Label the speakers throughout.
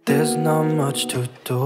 Speaker 1: There's not much to do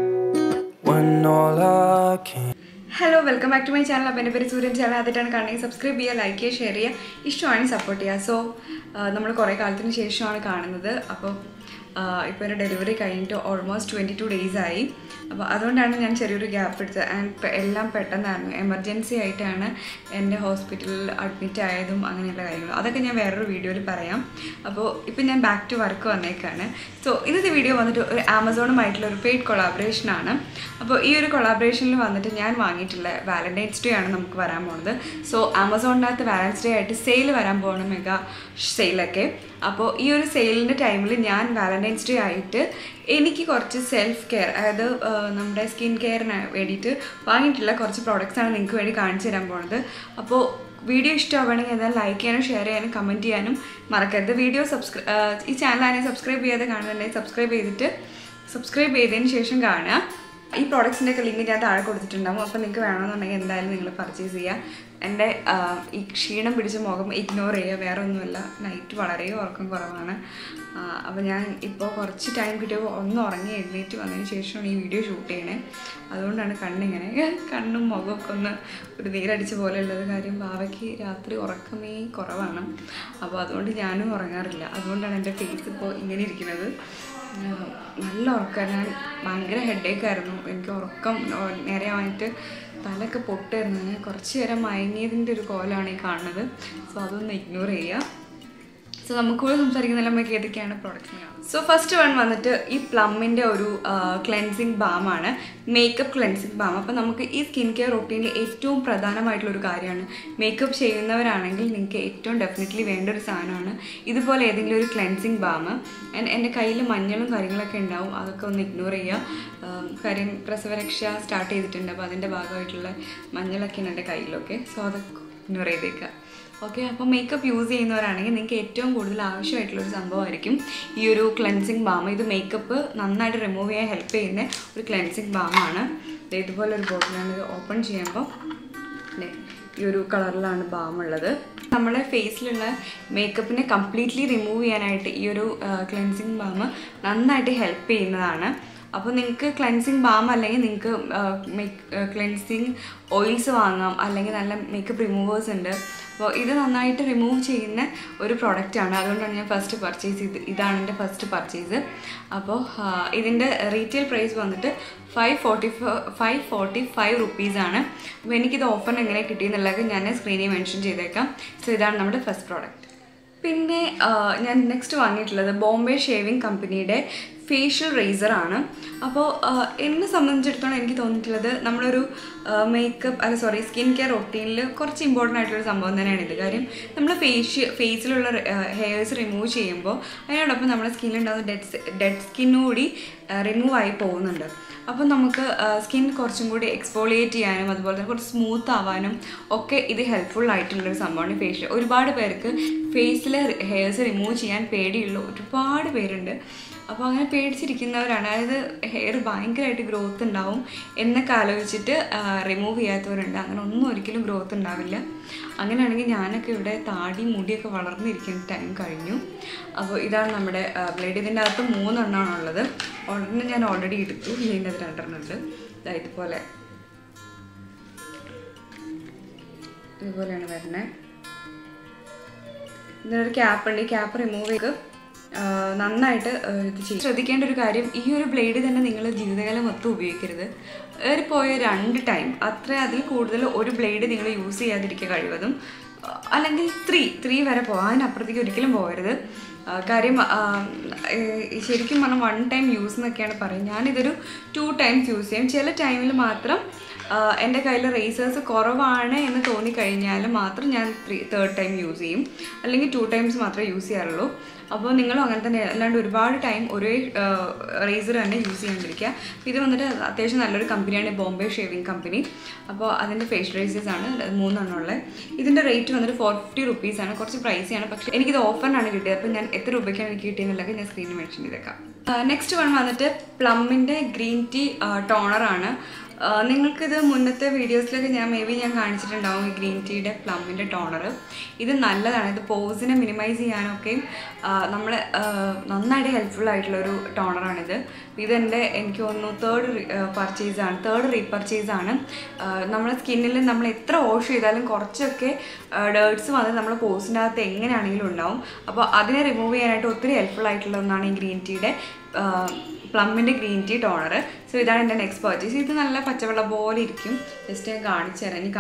Speaker 1: when all I can.
Speaker 2: Hello welcome back to my channel അപ്പോൾ എൻ്റെ പേര് സൂര്യൻ channel ആദ്യമായിട്ടാണ് കാണുന്നത് സബ്സ്ക്രൈബ് ചെയ്യുക ലൈക്ക് ചെയ്യുക ഷെയർ ചെയ്യുക ഇഷ്ടമാണെങ്കിൽ സപ്പോർട്ട് ചെയ്യുക സോ നമ്മൾ കുറേ കാലത്തിന് ശേഷമാണ് കാണുന്നത് അപ്പോൾ ഇപ്പോൾ എൻ്റെ ഡെലിവറി കഴിഞ്ഞിട്ട് ഓൾമോസ്റ്റ് ട്വൻറ്റി ടു ഡേയ്സ് ആയി അപ്പോൾ അതുകൊണ്ടാണ് ഞാൻ ചെറിയൊരു ഗ്യാപ്പ് എടുത്തത് ആൻഡ് എല്ലാം പെട്ടെന്നായിരുന്നു എമർജൻസി ആയിട്ടാണ് എൻ്റെ ഹോസ്പിറ്റലിൽ അഡ്മിറ്റ് ആയതും അങ്ങനെയുള്ള കാര്യങ്ങൾ അതൊക്കെ ഞാൻ വേറൊരു വീഡിയോയിൽ പറയാം അപ്പോൾ ഇപ്പോൾ ഞാൻ ബാക്ക് ടു വർക്ക് വന്നേക്കാണ് സോ ഇന്നത്തെ വീഡിയോ വന്നിട്ട് ഒരു ആമസോണുമായിട്ടുള്ള ഒരു പെയ്ഡ് കൊളാബറേഷനാണ് അപ്പോൾ ഈ ഒരു കൊളാബറേഷനിൽ വന്നിട്ട് ഞാൻ വാങ്ങിയിട്ടുള്ള വാലൻറ്റൈൻസ് ഡേ ആണ് നമുക്ക് വരാൻ പോകുന്നത് സോ ആമസോണിനകത്ത് വാലൻസ് ഡേ ആയിട്ട് സെയിൽ വരാൻ പോകണം മെഗാ സെയിലൊക്കെ അപ്പോൾ ഈ ഒരു സെയിലിൻ്റെ ടൈമിൽ ഞാൻ വാലൻറ്റൈൻസ് ഡേ ആയിട്ട് എനിക്ക് കുറച്ച് സെൽഫ് കെയർ അതായത് ആ, നമ്മുടെ സ്കിൻ കെയറിന് വേണ്ടിയിട്ട് വാങ്ങിയിട്ടുള്ള കുറച്ച് പ്രോഡക്റ്റ്സ് ആണ് നിങ്ങൾക്ക് വേണ്ടി കാണിച്ചു തരാൻ പോകുന്നത് അപ്പോൾ വീഡിയോ ഇഷ്ടമാവുകയാണെങ്കിൽ എന്നാൽ ലൈക്ക് ചെയ്യാനും ഷെയർ ചെയ്യാനും കമൻറ്റ് ചെയ്യാനും മറക്കരുത് വീഡിയോ സബ്സ്ക്രൈ ഈ ചാനൽ ആണെങ്കിൽ സബ്സ്ക്രൈബ് ചെയ്യാതെ കാണുന്നുണ്ടെങ്കിൽ സബ്സ്ക്രൈബ് ചെയ്തിട്ട് സബ്സ്ക്രൈബ് ചെയ്തതിന് ശേഷം കാണുക ഈ പ്രോഡക്ട്സിൻ്റെ ഒക്കെ ലിങ്ക് ഞാൻ താഴെ കൊടുത്തിട്ടുണ്ടാവും അപ്പോൾ നിങ്ങൾക്ക് വേണമെന്നുണ്ടെങ്കിൽ എന്തായാലും നിങ്ങൾ പർച്ചേസ് ചെയ്യുക എൻ്റെ ആ, ഈ ക്ഷീണം പിടിച്ച മുഖം ഇഗ്നോർ ചെയ്യുക വേറെ ഒന്നുമല്ല നൈറ്റ് വളരെ ഉറക്കം കുറവാണ് ആ, അപ്പോൾ ഞാൻ ഇപ്പോൾ കുറച്ച് ടൈം കിട്ടിയപ്പോൾ ഒന്ന് ഉറങ്ങി എഴുന്നേറ്റ് വന്നതിന് ശേഷമാണ് ഈ വീഡിയോ ഷൂട്ട് ചെയ്യണേ അതുകൊണ്ടാണ് കണ്ണിങ്ങനെ കണ്ണും മുഖമൊക്കെ ഒന്ന് ഒരു നീരടിച്ച പോലെ ഉള്ളത് കാര്യം ബാവയ്ക്ക് രാത്രി ഉറക്കമേ കുറവാണ് അപ്പോൾ അതുകൊണ്ട് ഞാനും ഉറങ്ങാറില്ല അതുകൊണ്ടാണ് എൻ്റെ ഫേസ് ഇപ്പോൾ ഇങ്ങനെ ഇരിക്കുന്നത് ആഹ് നല്ല ഉറക്കം ഞാൻ ഭയങ്കര ഹെഡേക്ക് ആയിരുന്നു എനിക്ക് ഉറക്കം ഓ- നേരെയായിട്ട് തലയൊക്കെ പൊട്ടായിരുന്നു ഞാൻ കുറച്ച് നേരം മയങ്ങിയതിൻ്റെ ഒരു കോലമാണ് ഈ കാണുന്നത് സോ അതൊന്ന് ഇഗ്നോർ ചെയ്യുക സോ നമുക്ക് കൂടെ സംസാരിക്കുന്ന നമുക്ക് ഏതൊക്കെയാണ് പ്രോഡക്റ്റ്സ് സോ ഫസ്റ്റ് വൺ വന്നിട്ട് ഈ പ്ലമ്മിൻ്റെ ഒരു ക്ലെൻസിങ് ബാമാണ് മേക്കപ്പ് ക്ലെൻസിങ് ബാം അപ്പോൾ നമുക്ക് ഈ സ്കിൻ കെയർ റൊട്ടീനിൽ ഏറ്റവും പ്രധാനമായിട്ടുള്ള ഒരു കാര്യമാണ് മേക്കപ്പ് ചെയ്യുന്നവരാണെങ്കിൽ നിങ്ങൾക്ക് ഏറ്റവും ഡെഫിനറ്റ്ലി വേണ്ട ഒരു സാധനമാണ് ഇതുപോലെ ഏതെങ്കിലും ഒരു ക്ലെൻസിങ് ബാം എൻ്റെ കയ്യിൽ മഞ്ഞളും കാര്യങ്ങളൊക്കെ ഉണ്ടാവും അതൊക്കെ ഒന്ന് ഇഗ്നോർ ചെയ്യുക ആം, കാര്യം പ്രസവരക്ഷ സ്റ്റാർട്ട് ചെയ്തിട്ടുണ്ട് അപ്പോൾ അതിൻ്റെ ഭാഗമായിട്ടുള്ള മഞ്ഞളൊക്കെയാണ് എൻ്റെ കയ്യിലൊക്കെ സോ അതൊക്കെ ഇഗ്നോർ ചെയ്തേക്കുക ഓക്കെ അപ്പോൾ മേക്കപ്പ് യൂസ് ചെയ്യുന്നവരാണെങ്കിൽ നിങ്ങൾക്ക് ഏറ്റവും കൂടുതൽ ആവശ്യമായിട്ടുള്ള ഒരു സംഭവമായിരിക്കും ഈ ഒരു ക്ലെൻസിങ് ബാം ഇത് മേക്കപ്പ് നന്നായിട്ട് റിമൂവ് ചെയ്യാൻ ഹെൽപ്പ് ചെയ്യുന്ന ഒരു ക്ലെൻസിങ് ബാമാണ് ഇതുപോലെ ഒരു ബോട്ടിലാണ് ഇത് ഓപ്പൺ ചെയ്യുമ്പോൾ ദേ, ഈ ഒരു കളറിലാണ് ബാം ഉള്ളത് നമ്മുടെ ഫേസിലുള്ള മേക്കപ്പിനെ കംപ്ലീറ്റ്ലി റിമൂവ് ചെയ്യാനായിട്ട് ഈ ഒരു ക്ലെൻസിങ് ബാം നന്നായിട്ട് ഹെൽപ്പ് ചെയ്യുന്നതാണ് അപ്പോൾ നിങ്ങൾക്ക് ക്ലെൻസിങ് ബാം അല്ലെങ്കിൽ നിങ്ങൾക്ക് ക്ലെൻസിങ് ഓയിൽസ് വാങ്ങാം അല്ലെങ്കിൽ നല്ല മേക്കപ്പ് റിമൂവേഴ്സ് ഉണ്ട് അപ്പോൾ ഇത് നന്നായിട്ട് റിമൂവ് ചെയ്യുന്ന ഒരു പ്രോഡക്റ്റാണ് അതുകൊണ്ടാണ് ഞാൻ ഫസ്റ്റ് പർച്ചേസ് ചെയ്ത് ഇതാണ് എൻ്റെ ഫസ്റ്റ് പർച്ചേസ് അപ്പോൾ ആ, ഇതിൻ്റെ റീറ്റെയിൽ പ്രൈസ് വന്നിട്ട് five forty five forty five റുപ്പീസാണ് അപ്പോൾ എനിക്കിത് ഓഫറിന് എങ്ങനെ കിട്ടിയെന്നുള്ളത് ഞാൻ സ്ക്രീനിൽ മെൻഷൻ ചെയ്തേക്കാം സോ ഇതാണ് നമ്മുടെ ഫസ്റ്റ് പ്രോഡക്റ്റ് പിന്നെ ആ, ഞാൻ നെക്സ്റ്റ് വാങ്ങിയിട്ടുള്ളത് ബോംബെ ഷേവിംഗ് കമ്പനിയുടെ ഫേഷ്യൽ റേസറാണ് അപ്പോൾ ആ, എന്നെ സംബന്ധിച്ചിടത്തോളം എനിക്ക് തോന്നിയിട്ടുള്ളത് നമ്മളൊരു മേക്കപ്പ് അല്ല സോറി സ്കിൻ കെയർ റൊട്ടീനിൽ കുറച്ച് ഇമ്പോർട്ടൻ്റ് ആയിട്ടുള്ളൊരു സംഭവം തന്നെയാണ് ഇത് കാര്യം നമ്മൾ ഫേഷ്യ ഫേസിലുള്ള ഹെയർസ് റിമൂവ് ചെയ്യുമ്പോൾ അതിനോടൊപ്പം നമ്മുടെ സ്കിന്നിലുണ്ടാകുന്ന ഡെഡ് ഡെഡ് സ്കിന്നുകൂടി റിമൂവ് ആയി പോകുന്നുണ്ട് അപ്പോൾ നമുക്ക് സ്കിൻ കുറച്ചും കൂടി എക്സ്പോളിയേറ്റ് ചെയ്യാനും അതുപോലെ തന്നെ കുറച്ച് സ്മൂത്ത് ആവാനും ഒക്കെ ഇത് ഹെൽപ്ഫുൾ ആയിട്ടുള്ളൊരു സംഭവമാണ് ഫേഷ്യൽ ഒരുപാട് പേർക്ക് ഫേസിലെ ഹെയർസ് റിമൂവ് ചെയ്യാൻ പേടിയുള്ള ഒരുപാട് പേരുണ്ട് അപ്പോൾ അങ്ങനെ പേടിച്ചിരിക്കുന്നവരാണ് അതായത് ഹെയർ ഭയങ്കരമായിട്ട് ഗ്രോത്ത് ഉണ്ടാവും എന്നൊക്കെ ആലോചിച്ചിട്ട് റിമൂവ് ചെയ്യാത്തവരുണ്ട് അങ്ങനെ ഒന്നും ഒരിക്കലും ഗ്രോത്ത് ഉണ്ടാവില്ല അങ്ങനെയാണെങ്കിൽ ഞാനൊക്കെ ഇവിടെ താടി മുടിയൊക്കെ വളർന്നിരിക്കുന്ന ടൈം കഴിഞ്ഞു അപ്പോൾ ഇതാണ് നമ്മുടെ ബ്ലേഡ് ഇതിൻ്റെ അകത്ത് മൂന്നെണ്ണമാണ് ഉള്ളത് ഒരെണ്ണം ഞാൻ ഓൾറെഡി എടുത്തു ഇതിൻ്റെ അകത്ത് രണ്ടെണ്ണം ഉണ്ട് ഇതാ ഇതുപോലെ ഇതുപോലെയാണ് വരുന്നത് ഇതിനൊരു ക്യാപ്പ് ഉണ്ട് ഈ ക്യാപ്പ് റിമൂവ് ചെയ്ത് ആ, നന്നായിട്ട് ആ, ഇത് ചെയ്യും ശ്രദ്ധിക്കേണ്ട ഒരു കാര്യം ഈ ഒരു ബ്ലേഡ് തന്നെ നിങ്ങൾ ജീവിതകാലം മൊത്തം ഉപയോഗിക്കരുത് ഏറിപ്പോയ രണ്ട് ടൈം അത്ര അതിൽ കൂടുതൽ ഒരു ബ്ലേഡ് നിങ്ങൾ യൂസ് ചെയ്യാതിരിക്കുക കഴിവതും ആ, അല്ലെങ്കിൽ ത്രീ ത്രീ വരെ പോകാം അതിനപ്പുറത്തേക്ക് ഒരിക്കലും പോകരുത് ആ, കാര്യം ആ, ഏ, ശരിക്കും പറഞ്ഞാൽ വൺ ടൈം യൂസ് എന്നൊക്കെയാണ് പറയുന്നത് ഞാനിതൊരു ടു ടൈംസ് യൂസ് ചെയ്യും ചില ടൈമിൽ മാത്രം ആ, എൻ്റെ കയ്യിൽ റേസേഴ്സ് കുറവാണ് എന്ന് തോന്നിക്കഴിഞ്ഞാൽ മാത്രം ഞാൻ ത്രീ തേർഡ് ടൈം യൂസ് ചെയ്യും അല്ലെങ്കിൽ ടു ടൈംസ് മാത്രമേ യൂസ് ചെയ്യാറുള്ളൂ അപ്പോൾ നിങ്ങളും അങ്ങനെ തന്നെ അല്ലാണ്ട് ഒരുപാട് ടൈം ഒരേ റേസർ തന്നെ യൂസ് ചെയ്യാണ്ടിരിക്കുക ഇത് വന്നിട്ട് അത്യാവശ്യം നല്ലൊരു കമ്പനിയാണ് ബോംബെ ഷേവിംഗ് കമ്പനി അപ്പോൾ അതിൻ്റെ ഫേസ് റേസേഴ്സ് ആണ് അത് മൂന്നെണ്ണം ഉള്ളത് ഇതിൻ്റെ റേറ്റ് വന്നിട്ട് ഫോർ ഫിഫ്റ്റി റുപ്പീസാണ് കുറച്ച് പ്രൈസിയാണ് പക്ഷേ എനിക്കിത് ഓഫറിനാണ് കിട്ടിയത് അപ്പോൾ ഞാൻ എത്ര രൂപയ്ക്കാണ് എനിക്ക് കിട്ടിയെന്നുള്ളത് ഞാൻ സ്ക്രീനിൽ മെൻഷൻ ചെയ്തേക്കാം നെക്സ്റ്റ് വൺ വന്നിട്ട് പ്ലമ്മിൻ്റെ ഗ്രീൻ ടീ ടോണറാണ് ആ, നിങ്ങൾക്കിത് മുന്നത്തെ വീഡിയോസിലൊക്കെ ഞാൻ മേ ബി ഞാൻ കാണിച്ചിട്ടുണ്ടാവും ഈ ഗ്രീൻ ടീയുടെ പ്ലമ്മിൻ്റെ ടോണർ ഇത് നല്ലതാണ് ഇത് പോസിനെ മിനിമൈസ് ചെയ്യാനൊക്കെയും നമ്മൾ നന്നായിട്ട് ഹെൽപ്ഫുൾ ആയിട്ടുള്ളൊരു ടോണറാണിത് ഇതെൻ്റെ എനിക്ക് തോന്നുന്നു തേർഡ് പർച്ചേസ് ആണ് തേർഡ് റീപർച്ചേസ് ആണ് നമ്മുടെ സ്കിന്നിൽ നമ്മൾ എത്ര വാഷ് ചെയ്താലും കുറച്ചൊക്കെ ഡേർട്സ് വന്ന് നമ്മുടെ പോസിൻ്റെ അകത്ത് എങ്ങനെയാണെങ്കിലും ഉണ്ടാവും അപ്പോൾ അതിനെ റിമൂവ് ചെയ്യാനായിട്ട് ഒത്തിരി ഹെൽപ്ഫുൾ ആയിട്ടുള്ള ഒന്നാണ് ഈ ഗ്രീൻ ടീയുടെ പ്ലമ്മിൻ്റെ ഗ്രീൻ ടീ ടോണർ സോ ഇതാണ് എൻ്റെ നെക്സ്റ്റ് പർച്ചേസ് ഇത് നല്ല പച്ചവെള്ളം പോലെ ഇരിക്കും ജസ്റ്റ് ഞാൻ കാണിച്ചു തരാം ഇനി കാ-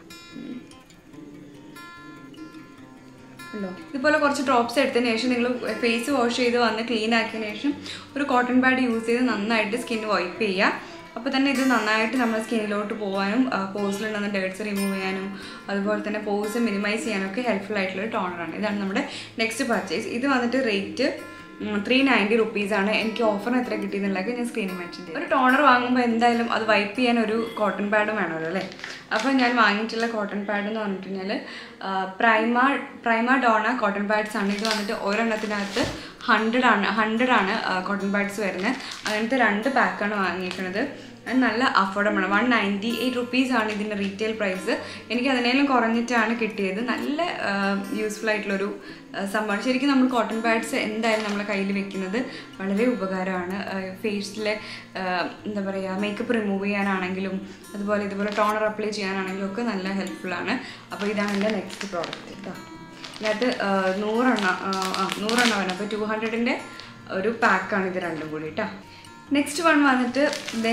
Speaker 2: ഉണ്ടോ ഇതുപോലെ കുറച്ച് ഡ്രോപ്സ് എടുത്തതിന് ശേഷം നിങ്ങൾ ഫേസ് വാഷ് ചെയ്ത് വന്ന് ക്ലീൻ ആക്കിയതിന് ശേഷം ഒരു കോട്ടൺ പാഡ് യൂസ് ചെയ്ത് നന്നായിട്ട് സ്കിൻ വൈപ്പ് ചെയ്യുക അപ്പോൾ തന്നെ ഇത് നന്നായിട്ട് നമ്മുടെ സ്കിന്നിലോട്ട് പോകാനും പോസിലുണ്ടെന്ന ഡേർട്സ് റിമൂവ് ചെയ്യാനും അതുപോലെ തന്നെ പോസ് മിനിമൈസ് ചെയ്യാനും ഒക്കെ ഹെൽപ്ഫുൾ ആയിട്ടുള്ള ടോണറാണ് ഇതാണ് നമ്മുടെ നെക്സ്റ്റ് പർച്ചേസ് ഇത് വന്നിട്ട് റേറ്റ് ത്രീ നയൻറ്റി റുപ്പീസാണ് എനിക്ക് ഓഫറിന് എത്ര കിട്ടിയെന്നുള്ളത് ഞാൻ സ്ക്രീനിൽ മെൻഷൻ ചെയ്യും ഒരു ടോണർ വാങ്ങുമ്പോൾ എന്തായാലും അത് വൈപ്പ് ചെയ്യാൻ ഒരു കോട്ടൺ പാഡും വേണമല്ലോ അല്ലേ അപ്പോൾ ഞാൻ വാങ്ങിയിട്ടുള്ള കോട്ടൺ പാഡ് എന്ന് പറഞ്ഞിട്ട് കഴിഞ്ഞാൽ prima prima donna cotton pads ആണ് ഇത് വന്നിട്ട് ഒരെണ്ണത്തിനകത്ത് ഹൺഡ്രഡ് ആണ് ഹൺഡ്രഡ് ആണ് കോട്ടൺ പാഡ്സ് വരുന്നത് അങ്ങനത്തെ രണ്ട് പാക്കാണ് വാങ്ങിയിരിക്കുന്നത് അത് നല്ല അഫോർഡബിൾ ആണ് വൺ നയൻറ്റി എയ്റ്റ് റുപ്പീസാണ് ഇതിൻ്റെ റീറ്റെയിൽ പ്രൈസ് എനിക്ക് അതിനേലും കുറഞ്ഞിട്ടാണ് കിട്ടിയത് നല്ല യൂസ്ഫുൾ ആയിട്ടുള്ളൊരു സംഭവമാണ് ശരിക്കും നമ്മൾ കോട്ടൺ പാഡ്സ് എന്തായാലും നമ്മളെ കയ്യിൽ വെക്കുന്നത് വളരെ ഉപകാരമാണ് ഫേസിലെ എന്താ പറയുക മേക്കപ്പ് റിമൂവ് ചെയ്യാനാണെങ്കിലും അതുപോലെ ഇതുപോലെ ടോണർ അപ്ലൈ ചെയ്യാനാണെങ്കിലും ഒക്കെ നല്ല ഹെൽപ്ഫുള്ളാണ് അപ്പോൾ ഇതാണ് എൻ്റെ നെക്സ്റ്റ് പ്രോഡക്റ്റ് കേട്ടോ ഇതിനകത്ത് ആ, നൂറെണ്ണം ആ, ആ നൂറെണ്ണം വേണം അപ്പോൾ ടു ഹൺഡ്രഡിൻ്റെ ഒരു പാക്കാണ് ഇത് രണ്ടും കൂടി കേട്ടോ നെക്സ്റ്റ് വൺ വന്നിട്ട് ദേ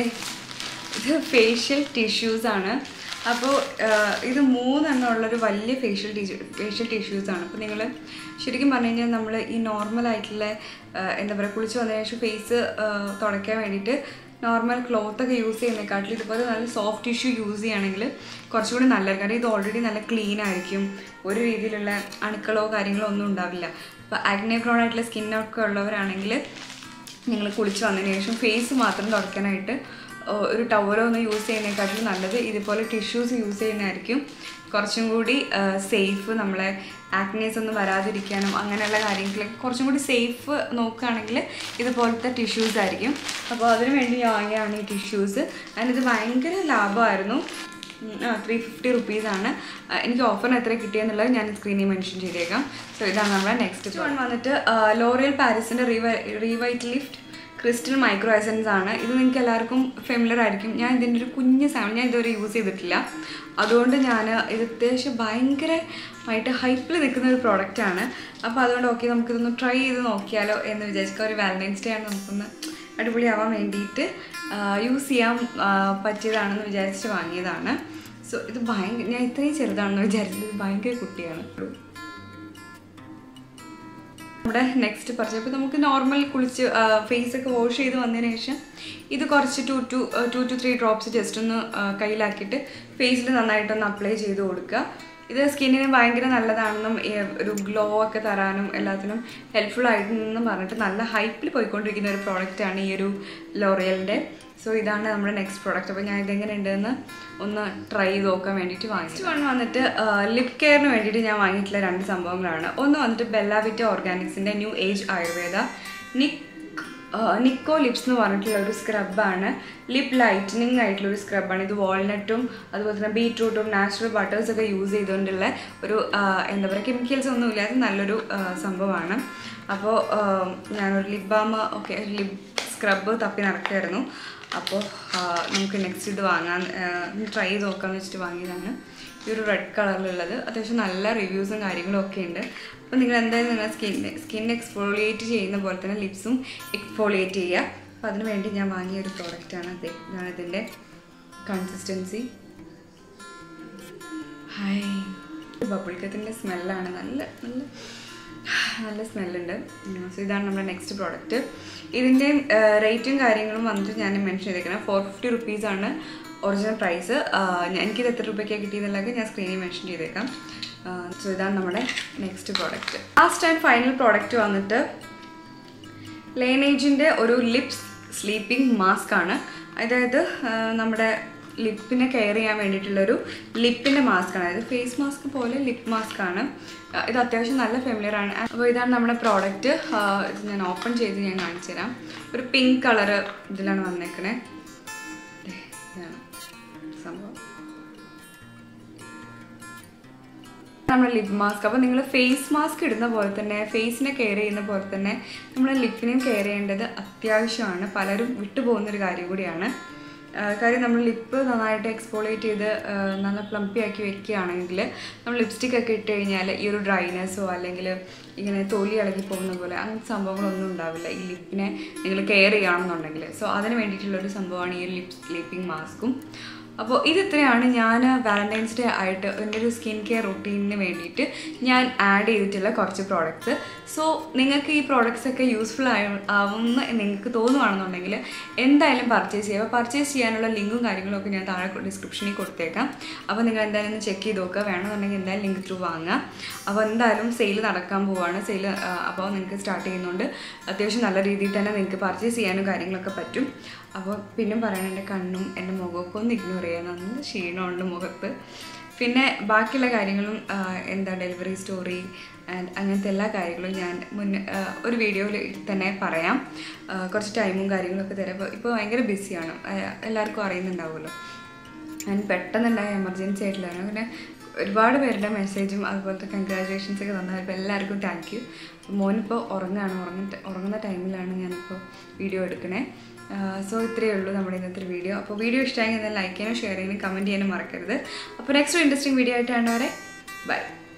Speaker 2: ഇത് ഫേഷ്യൽ ടിഷ്യൂസ് ആണ് അപ്പോൾ ഇത് മൂന്നെണ്ണം ഉള്ളൊരു വലിയ ഫേഷ്യൽ ടിഷ്യൂ ഫേഷ്യൽ ടിഷ്യൂസ് ആണ് അപ്പോൾ നിങ്ങൾ ശരിക്കും പറഞ്ഞു കഴിഞ്ഞാൽ നമ്മൾ ഈ നോർമൽ ആയിട്ടുള്ള ആ, എന്താ പറയുക കുളിച്ച് വന്നതിന് ശേഷം ഫേസ് തുടയ്ക്കാൻ വേണ്ടിയിട്ട് നോർമൽ ക്ലോത്ത് ഒക്കെ യൂസ് ചെയ്യുന്നതിനെക്കാട്ടിലും ഇതുപോലെ നല്ല സോഫ്റ്റ് ടിഷ്യൂ യൂസ് ചെയ്യുകയാണെങ്കിൽ കുറച്ചുകൂടി നല്ലത് കാരണം ഇത് ഓൾറെഡി നല്ല ക്ലീൻ ആയിരിക്കും ഒരു രീതിയിലുള്ള അണുക്കളോ കാര്യങ്ങളോ ഒന്നും ഉണ്ടാവില്ല അപ്പോൾ ആഗ്നെ പ്രോൺ ആയിട്ടുള്ള സ്കിന്നൊക്കെ ഉള്ളവരാണെങ്കിൽ നിങ്ങൾ കുളിച്ച് വന്നതിന് ശേഷം ഫേസ് മാത്രം തുടയ്ക്കാനായിട്ട് ഓ, ഒരു ടവലോ ഒന്ന് യൂസ് ചെയ്യുന്നതിനെക്കാട്ടിലും നല്ലത് ഇതുപോലെ ടിഷ്യൂസ് യൂസ് ചെയ്യുന്നതായിരിക്കും കുറച്ചും കൂടി സേഫ് നമ്മളെ ആക്നേസ് ഒന്നും വരാതിരിക്കാനും അങ്ങനെയുള്ള കാര്യങ്ങളൊക്കെ കുറച്ചും കൂടി സേഫ് നോക്കുകയാണെങ്കിൽ ഇതുപോലത്തെ ടിഷ്യൂസ് ആയിരിക്കും അപ്പോൾ അതിനു വേണ്ടി ഞാൻ വാങ്ങിയതാണ് ഈ ടിഷ്യൂസ് അതിനിത് ഭയങ്കര ലാഭമായിരുന്നു ത്രീ ഫിഫ്റ്റി റുപ്പീസാണ് എനിക്ക് ഓഫറിന് എത്ര കിട്ടിയെന്നുള്ളത് ഞാൻ സ്ക്രീനിൽ മെൻഷൻ ചെയ്തേക്കാം സോ ഇതാണ് നമ്മുടെ നെക്സ്റ്റ് വൺ വന്നിട്ട് ലോറിയൽ പാരീസിൻ്റെ റീവൈ Revitalift crystal micro essence ആണ് ഇത് നിങ്ങൾക്ക് എല്ലാവർക്കും ഫെമിലർ ആയിരിക്കും ഞാൻ ഇതിൻ്റെ ഒരു കുഞ്ഞ് സാധനം ഞാൻ ഇതുവരെ യൂസ് ചെയ്തിട്ടില്ല അതുകൊണ്ട് ഞാൻ ഇത് അത്യാവശ്യം ഭയങ്കരമായിട്ട് ഹൈപ്പിൽ നിൽക്കുന്ന ഒരു പ്രോഡക്റ്റാണ് അപ്പോൾ അതുകൊണ്ട് ഓക്കെ നമുക്കിതൊന്ന് ട്രൈ ചെയ്ത് നോക്കിയാലോ എന്ന് വിചാരിക്കുക ഒരു വാലൻറ്റൈൻസ് ഡേ ആണ് നമുക്കൊന്ന് അടിപൊളിയാവാൻ വേണ്ടിയിട്ട് യൂസ് ചെയ്യാൻ ആ, പറ്റിയതാണെന്ന് വിചാരിച്ച് വാങ്ങിയതാണ് സോ ഇത് ഭയങ്കര ഞാൻ ഇത്രയും ചെറുതാണെന്ന് വിചാരിച്ചത് ഇത് ഭയങ്കര കുട്ടിയാണ് നമ്മുടെ നെക്സ്റ്റ് പർച്ചേസ് അപ്പോൾ നമുക്ക് നോർമൽ കുളിച്ച് ഫേസ് ഒക്കെ വാഷ് ചെയ്ത് വന്നതിന് ശേഷം ഇത് കുറച്ച് two two two two three drops just ഒന്ന് ആ, കയ്യിലാക്കിയിട്ട് ഫേസിൽ നന്നായിട്ടൊന്ന് അപ്ലൈ ചെയ്ത് കൊടുക്കുക ഇത് സ്കിന്നിന് ഭയങ്കര നല്ലതാണെന്നും ഈ ഒരു ഗ്ലോ ഒക്കെ തരാനും എല്ലാത്തിനും ഹെൽപ്ഫുൾ ആയിട്ടുണ്ടെന്നും പറഞ്ഞിട്ട് നല്ല ഹൈപ്പിൽ പോയിക്കൊണ്ടിരിക്കുന്ന ഒരു പ്രോഡക്റ്റാണ് ഈ ഒരു ലോറിയലിൻ്റെ സോ ഇതാണ് നമ്മുടെ നെക്സ്റ്റ് പ്രോഡക്റ്റ് അപ്പോൾ ഞാൻ ഇതെങ്ങനെ ഉണ്ടെന്ന് ഒന്ന് ട്രൈ ചെയ്ത് നോക്കാൻ വേണ്ടിയിട്ട് വാങ്ങിച്ചു വൺ വന്നിട്ട് ലിപ് കെയറിന് വേണ്ടിയിട്ട് ഞാൻ വാങ്ങിയിട്ടുള്ള രണ്ട് സംഭവങ്ങളാണ് ഒന്ന് വന്നിട്ട് ബെല്ലാവിറ്റ ഓർഗാനിക്സിൻ്റെ ന്യൂ ഏജ് ആയുർവേദ നിക് നിക്കോ ലിപ്സ് എന്ന് പറഞ്ഞിട്ടുള്ള ഒരു സ്ക്രബാണ് ലിപ് ലൈറ്റനിങ് ആയിട്ടുള്ള ഒരു സ്ക്രബാണ് ഇത് വാൾനട്ടും അതുപോലെ തന്നെ ബീട്രൂട്ടും നാച്ചുറൽ ബട്ടേഴ്സ് ഒക്കെ യൂസ് ചെയ്തുകൊണ്ടുള്ള ഒരു ആ, എന്താ പറയുക കെമിക്കൽസ് ഒന്നും ഇല്ലാത്ത നല്ലൊരു ആ, സംഭവമാണ് അപ്പോൾ ഞാനൊരു ലിപ് ബാം ഒക്കെ ലിപ് സ്ക്രബ് തപ്പി നടക്കുമായിരുന്നു അപ്പോൾ നമുക്ക് നെക്സ്റ്റ് ഇത് വാങ്ങാൻ ട്രൈ ചെയ്ത് നോക്കാമെന്ന് വെച്ചിട്ട് വാങ്ങിയതാണ് ഈ ഒരു റെഡ് കളറിലുള്ളത് അത്യാവശ്യം നല്ല റിവ്യൂസും കാര്യങ്ങളും ഒക്കെ ഉണ്ട് അപ്പോൾ നിങ്ങൾ എന്തായാലും നിങ്ങൾ സ്കിൻ സ്കിൻ എക്സ്ഫോളിയേറ്റ് ചെയ്യുന്ന പോലെ തന്നെ ലിപ്സും എക്സ്ഫോളിയേറ്റ് ചെയ്യുക അപ്പോൾ അതിന് വേണ്ടി ഞാൻ വാങ്ങിയ ഒരു പ്രോഡക്റ്റാണ് ഇത് ഇതാണ് ഇതിൻ്റെ കൺസിസ്റ്റൻസി ഹായ് ബബിൾക്കത്തിൻ്റെ സ്മെല്ലാണ് നല്ല നല്ല നല്ല സ്മെല്ലുണ്ട് സോ ഇതാണ് നമ്മുടെ നെക്സ്റ്റ് പ്രോഡക്റ്റ് ഇതിൻ്റെ റേറ്റും കാര്യങ്ങളും വന്നിട്ട് ഞാൻ മെൻഷൻ ചെയ്തേക്കണം ഫോർ ഫിഫ്റ്റി റുപ്പീസാണ് ഒറിജിനൽ പ്രൈസ് എനിക്കിത് എത്ര രൂപയ്ക്കാണ് കിട്ടിയെന്നുള്ളത് ഞാൻ സ്ക്രീനിൽ മെൻഷൻ ചെയ്തേക്കാം സോ ഇതാണ് നമ്മുടെ next product last and final product വന്നിട്ട് ലേനേജിൻ്റെ ഒരു ലിപ്സ് സ്ലീപ്പിംഗ് മാസ്ക് ആണ് അതായത് ആ, നമ്മുടെ ലിപ്പിനെ കെയർ ചെയ്യാൻ വേണ്ടിയിട്ടുള്ളൊരു ലിപ്പിൻ്റെ മാസ്ക് ആണ് അതായത് ഫേസ് മാസ്ക് പോലെ ലിപ്പ് മാസ്ക് ആണ് ആ, ഇത് അത്യാവശ്യം നല്ല ഫെമിലിയർ ആണ് അപ്പോൾ ഇതാണ് നമ്മുടെ പ്രോഡക്റ്റ് ഇത് ഞാൻ ഓപ്പൺ ചെയ്ത് ഞാൻ കാണിച്ചു തരാം ഒരു പിങ്ക് കളറ് ഇതിലാണ് വന്നേക്കണേ ദേ, ഇതാണ് നമ്മുടെ ലിപ് മാസ്ക് അപ്പോൾ നിങ്ങൾ ഫേസ് മാസ്ക് ഇടുന്ന പോലെ തന്നെ ഫേസിനെ കെയർ ചെയ്യുന്ന പോലെ തന്നെ നമ്മൾ ലിപ്പിനെയും കെയർ ചെയ്യേണ്ടത് അത്യാവശ്യമാണ് പലരും വിട്ടുപോകുന്നൊരു കാര്യം കൂടിയാണ് ആ, കാര്യം നമ്മൾ ലിപ്പ് നന്നായിട്ട് എക്സ്പോളേറ്റ് ചെയ്ത് ആ, നല്ല പ്ലംപി ആക്കി വെക്കുകയാണെങ്കിൽ നമ്മൾ ലിപ്സ്റ്റിക് ഒക്കെ ഇട്ട് കഴിഞ്ഞാൽ ഈ ഒരു ഡ്രൈനെസ്സോ അല്ലെങ്കിൽ ഇങ്ങനെ തൊലി ഇളകി പോകുന്ന പോലെ അങ്ങനത്തെ സംഭവങ്ങളൊന്നും ഉണ്ടാവില്ല ഈ ലിപ്പിനെ നിങ്ങൾ കെയർ ചെയ്യുകയാണെന്നുണ്ടെങ്കിൽ സോ അതിന് വേണ്ടിയിട്ടുള്ളൊരു സംഭവമാണ് ഈ ഒരു ലിപ് സ്ലീപ്പിംഗ് മാസ്കും അപ്പോൾ ഇത് ഇത്രയാണ് ഞാൻ വാലൻറ്റൈൻസ് ഡേ ആയിട്ട് എൻ്റെ ഒരു സ്കിൻ കെയർ റുട്ടീനിന് വേണ്ടിയിട്ട് ഞാൻ ആഡ് ചെയ്തിട്ടുള്ള കുറച്ച് പ്രോഡക്റ്റ്സ് സോ നിങ്ങൾക്ക് ഈ പ്രോഡക്റ്റ്സ് ഒക്കെ യൂസ്ഫുൾ ആയ ആവുമെന്ന് നിങ്ങൾക്ക് തോന്നുവാണെന്നുണ്ടെങ്കിൽ എന്തായാലും പർച്ചേസ് ചെയ്യുക പർച്ചേസ് ചെയ്യാനുള്ള ലിങ്കും കാര്യങ്ങളും ഒക്കെ ഞാൻ താഴെ ഡിസ്ക്രിപ്ഷനിൽ കൊടുത്തേക്കാം അപ്പോൾ നിങ്ങൾ എന്തായാലും ഒന്ന് ചെക്ക് ചെയ്ത് നോക്കുക വേണമെന്നുണ്ടെങ്കിൽ എന്തായാലും ലിങ്ക് ത്രൂ വാങ്ങുക അപ്പോൾ എന്തായാലും സെയിൽ നടക്കാൻ പോവാണ് സെയിൽ അപ്പോൾ നിങ്ങൾക്ക് സ്റ്റാർട്ട് ചെയ്യുന്നുണ്ട് അത്യാവശ്യം നല്ല രീതിയിൽ തന്നെ നിങ്ങൾക്ക് പർച്ചേസ് ചെയ്യാനും കാര്യങ്ങളൊക്കെ പറ്റും അപ്പോൾ പിന്നെ പറയാൻ എൻ്റെ കണ്ണും എൻ്റെ മുഖമൊക്കെ ഒന്ന് ഇഗ്നോർ ചെയ്യാൻ നല്ല ക്ഷീണമുണ്ട് മുഖത്ത് പിന്നെ ബാക്കിയുള്ള കാര്യങ്ങളും ആ, എന്താ ഡെലിവറി സ്റ്റോറി ആൻഡ് അങ്ങനത്തെ എല്ലാ കാര്യങ്ങളും ഞാൻ മുന്നേ ആ, ഒരു വീഡിയോയിൽ തന്നെ പറയാം ആ, കുറച്ച് ടൈമും കാര്യങ്ങളൊക്കെ തരാം ഇപ്പോൾ ഇപ്പോൾ ഭയങ്കര ബിസിയാണ് എല്ലാവർക്കും അറിയുന്നുണ്ടാവുമല്ലോ ഞാൻ പെട്ടെന്നുണ്ടായ എമർജൻസി ആയിട്ടുള്ളതാണ് പിന്നെ ഒരുപാട് പേരുടെ മെസ്സേജും അതുപോലത്തെ കൺഗ്രാജുലേഷൻസ് ഒക്കെ തന്നപ്പോൾ എല്ലാവർക്കും താങ്ക് യു മോനിപ്പോൾ ഉറങ്ങുകയാണ് ഉറങ്ങുന്ന ഉറങ്ങുന്ന ടൈമിലാണ് ഞാനിപ്പോൾ വീഡിയോ എടുക്കണേ സോ ഇത്രയേ ഉള്ളൂ നമ്മുടെ ഇന്നത്തെ വീഡിയോ അപ്പോൾ വീഡിയോ ഇഷ്ടമായി എന്നാൽ ലൈക്ക് ചെയ്യാനും ഷെയർ ചെയ്യാനും കമൻറ്റ് ചെയ്യാനും മറക്കരുത് അപ്പോൾ നെക്സ്റ്റ് ഇൻട്രസ്റ്റിംഗ് വീഡിയോ ആയിട്ടാണ് വരെ ബൈ